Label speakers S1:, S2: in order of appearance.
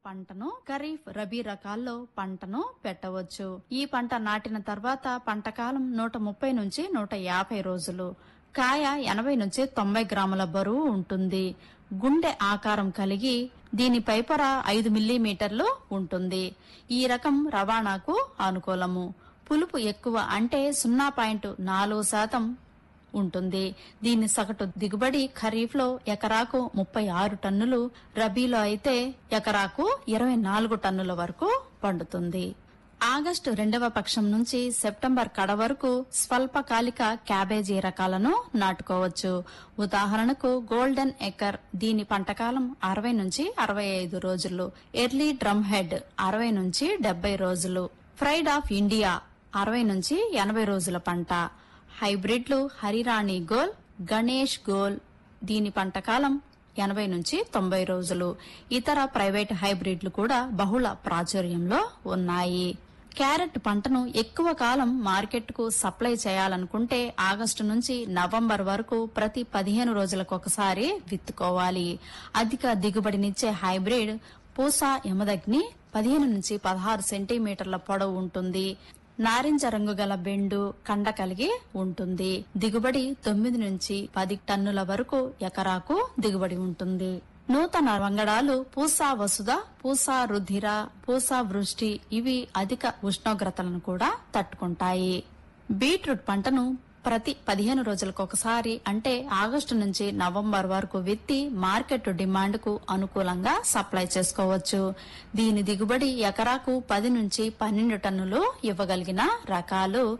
S1: పంటను ఖరీఫ్ రబీ రకాల్లో పంటను పెట్టవచ్చు ఈ పంట నాటిన తర్వాత పంట కాలం నూట ముప్పై నుంచి నూట యాభై రోజులు కాయ ఎనభై నుంచి తొంభై గ్రాముల బరువు ఉంటుంది గుండె ఆకారం కలిగి దీని పైపొర ఐదు మిల్లీమీటర్లు ఉంటుంది ఈ రకం రవాణాకు అనుకూలము పులుపు ఎక్కువ అంటే సున్నా పాయింట్ నాలుగు శాతం ఉంటుంది దీని సగటు దిగుబడి ఖరీఫ్ లో ఎకరాకు ముప్పై ఆరు టన్నులు రబీలో అయితే ఎకరాకు ఇరవై నాలుగు టన్నుల వరకు పండుతుంది ఆగస్టు రెండవ పక్షం నుంచి సెప్టెంబర్ కడ వరకు స్వల్పకాలిక క్యాబేజీ రకాలను నాటుకోవచ్చు ఉదాహరణకు గోల్డెన్ ఎకర్ దీని పంటకాలం అరవై నుంచి అరవై ఐదు రోజులు ఎర్లీ డ్రమ్ హెడ్ అరవై నుంచి డెబ్బై రోజులు ఫ్రైడ్ ఆఫ్ ఇండియా అరవై నుంచి ఎనభై రోజుల పంట హైబ్రిడ్లు హరిరాణి గోల్ గణేష్ గోల్ దీని పంటకాలం ఎనభై నుంచి తొంభై రోజులు ఇతర ప్రైవేట్ హైబ్రిడ్లు కూడా బహుళ ప్రాచుర్యంలో ఉన్నాయి క్యారెట్ పంటను ఎక్కువ కాలం మార్కెట్కు సప్లై చేయాలనుకుంటే ఆగస్టు నుంచి నవంబర్ వరకు ప్రతి పదిహేను రోజులకు ఒకసారి విత్తుకోవాలి అధిక దిగుబడినిచ్చే హైబ్రిడ్ పూసా యమదగ్ని పదిహేను నుంచి పదహారు సెంటీమీటర్ల పొడవు ఉంటుంది నారింజ రంగు గల బెండు కండ కలిగి ఉంటుంది దిగుబడి తొమ్మిది నుంచి పది టన్నుల వరకు ఎకరాకు దిగుబడి ఉంటుంది నూతన వంగడాలు పూసా వసుద పూసా రుధిర పూసా వృష్టి ఇవి అధిక ఉష్ణోగ్రతలను కూడా తట్టుకుంటాయి బీట్రూట్ పంటను ప్రతి పదిహేను రోజులకు ఒకసారి అంటే ఆగస్టు నుంచి నవంబర్ వరకు విత్తి మార్కెట్ డిమాండ్ కు అనుకూలంగా సప్లై చేసుకోవచ్చు దీని దిగుబడి ఎకరాకు పది నుంచి పన్నెండు టన్నులు ఇవ్వగలిగిన రకాలు